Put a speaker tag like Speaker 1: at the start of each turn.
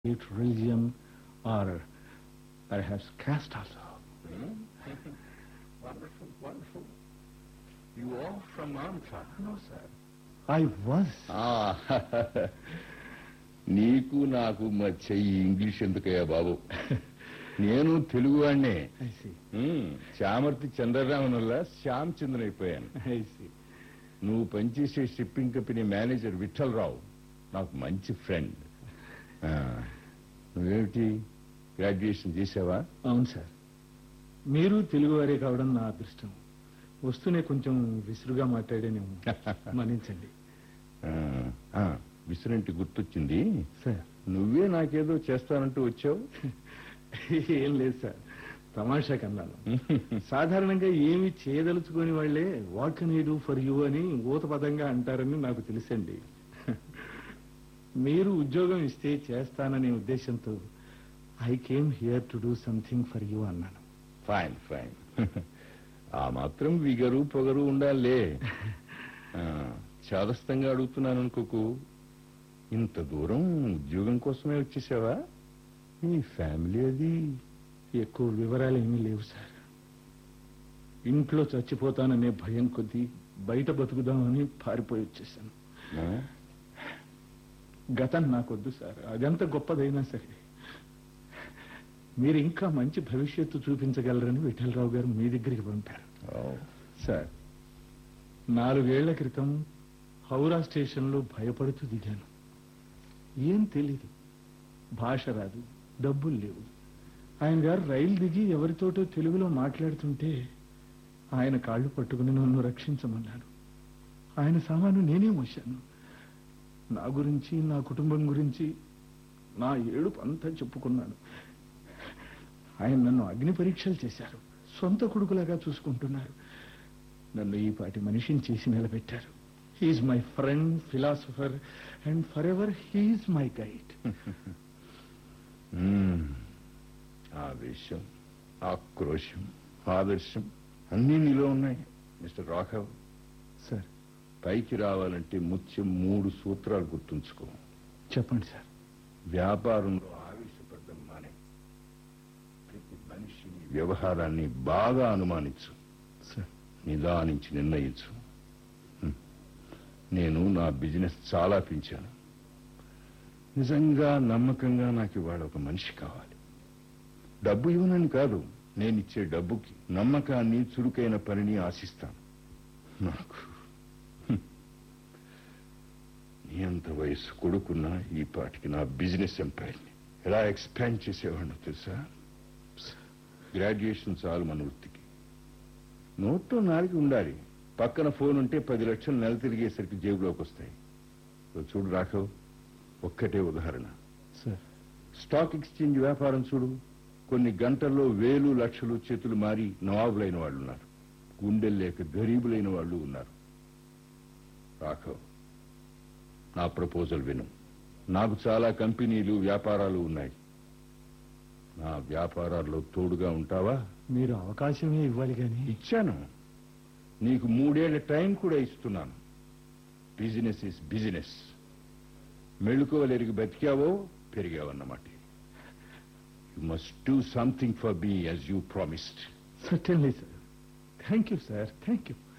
Speaker 1: it religion or perhaps caste also.
Speaker 2: wonderful, wonderful. You are from Andhra?
Speaker 1: No, sir. I was.
Speaker 2: నీకు నాకు మధ్య ఈ English ఎందుకయ్యా బాబు నేను తెలుగు వాడినే
Speaker 1: I see.
Speaker 2: చామర్తి చంద్రరామన్ వల్ల శ్యామ్ చంద్రన్ అయిపోయాను
Speaker 1: I see.
Speaker 2: నువ్వు పనిచేసే షిప్పింగ్ కంపెనీ మేనేజర్ విఠలరావు నాకు మంచి ఫ్రెండ్ నువ్వేమిటి గ్రాడ్యుయేషన్ చేసావా
Speaker 1: అవును సార్ మీరు తెలుగువారే కావడం నా అదృష్టం వస్తూనే కొంచెం విసురుగా మాట్లాడానేమో మన్నించండి
Speaker 2: ఆ, ఆ, విసురంటి గుర్తొచ్చింది
Speaker 1: సార్
Speaker 2: నువ్వే నాకేదో చేస్తానంటూ వచ్చావు
Speaker 1: ఏం లేదు సార్ తమాషా కన్నాను సాధారణంగా ఏమి చేయదలుచుకుని వాళ్లే what can you do for you అని ఊత పదంగా అంటారని నాకు తెలుసండి మీరు ఉద్యోగం ఇస్తే చేస్తాననే ఉద్దేశంతో I came here to do something for you అన్నాను
Speaker 2: ఫైన్ ఫైన్ ఆ మాత్రం విగరు పొగరు ఉండాలే ఆ, చాదస్తంగా అడుగుతున్నాను అనుకోకు ఇంత దూరం ఉద్యోగం కోసమే వచ్చేసావా నీ ఫ్యామిలీ అది
Speaker 1: ఎక్కువ వివరాలు ఏమీ లేవు సార్ ఇంట్లో చచ్చిపోతాననే భయం కొద్దీ బయట బతుకుదామని పారిపోయి వచ్చేసాను
Speaker 2: ఆ?
Speaker 1: గతం నాకొద్దు సార్ అదెంత గొప్పదైనా సరే మీరు ఇంకా మంచి భవిష్యత్తు చూపించగలరని విఠలరావు గారు మీ దగ్గరికి పంపారు
Speaker 2: ఓ,
Speaker 1: సార్ నాలుగేళ్ల క్రితం హౌరా స్టేషన్లో భయపడుతూ దిగాను ఏం తెలీదు భాష రాదు డబ్బులు లేవు ఆయన గారు రైలు దిగి ఎవరితోటో తెలుగులో మాట్లాడుతుంటే ఆయన కాళ్ళు పట్టుకుని నన్ను రక్షించమన్నాడు ఆయన సామాను నేనే మోశాను నా గురించి నా కుటుంబం గురించి నా ఏడుపు అంతా చెప్పుకున్నాను ఆయన నన్ను అగ్ని పరీక్షలు చేశారు సొంత కొడుకులాగా చూసుకుంటున్నారు నన్ను ఈ పాటి మనిషిని చేసి నిలబెట్టారు he's my friend philosopher and forever he's my guide
Speaker 2: hmm. ఆవేశం ఆక్రోశం ఆదర్శం అన్నీ నీలో ఉన్నాయి మిస్టర్ రాఘవ్
Speaker 1: సార్
Speaker 2: పైకి రావాలంటే ముఖ్యం మూడు సూత్రాలు గుర్తుంచుకో
Speaker 1: చెప్పండి సార్
Speaker 2: వ్యాపారంలో ఆవేశపడ్డం మానే ప్రతి మనిషిని వ్యవహారాన్ని బాగా అనుమానించు
Speaker 1: సార్
Speaker 2: నిదానించి నిర్ణయించు హ్మ్. నేను నా బిజినెస్ చాలా పెంచాను నిజంగా నమ్మకంగా నాకు ఇవాళ ఒక మనిషి కావాలి డబ్బు ఇవ్వనని కాదు నేను ఇచ్చే డబ్బుకి నమ్మకాన్ని చురుకైన పనిని ఆశిస్తాను నాకు హ్మ్. నీ అంత వయసు కొడుకున్న ఈ పాటికి నా బిజినెస్ ఎంపైర్ని ఎలా ఎక్స్పాండ్ చేసేవాడినో తెలుసా గ్రాడ్యుయేషన్ చాలు మన వృత్తికి నోట్లో నాలుగు ఉండాలి పక్కన ఫోన్ ఉంటే పది లక్షలు నెల తిరిగేసరికి జేబులోకి వస్తాయి ఇదిగో చూడు రాఘవ్ ఒక్కటే ఉదాహరణ
Speaker 1: సార్
Speaker 2: స్టాక్ ఎక్స్చేంజ్ వ్యాపారం చూడు కొన్ని గంటల్లో వేలు లక్షలు చేతులు మారి నవాబులైన వాళ్ళు ఉన్నారు గుండెలు లేక గరీబులైన వాళ్ళు ఉన్నారు రాఘవ్ నా ప్రపోజల్ విను నాకు చాలా కంపెనీలు వ్యాపారాలు ఉన్నాయి నా వ్యాపారాల్లో తోడుగా ఉంటావా
Speaker 1: మీరు అవకాశమే ఇవ్వాలి కానీ
Speaker 2: ఇచ్చాను నీకు మూడేళ్ల టైం కూడా ఇస్తున్నాను బిజినెస్ ఇస్ బిజినెస్ మెళుకోవలెరిగి బతికావో పెరిగావన్నమాట you must do something for be as you promised
Speaker 1: certainly sir thank you sir thank you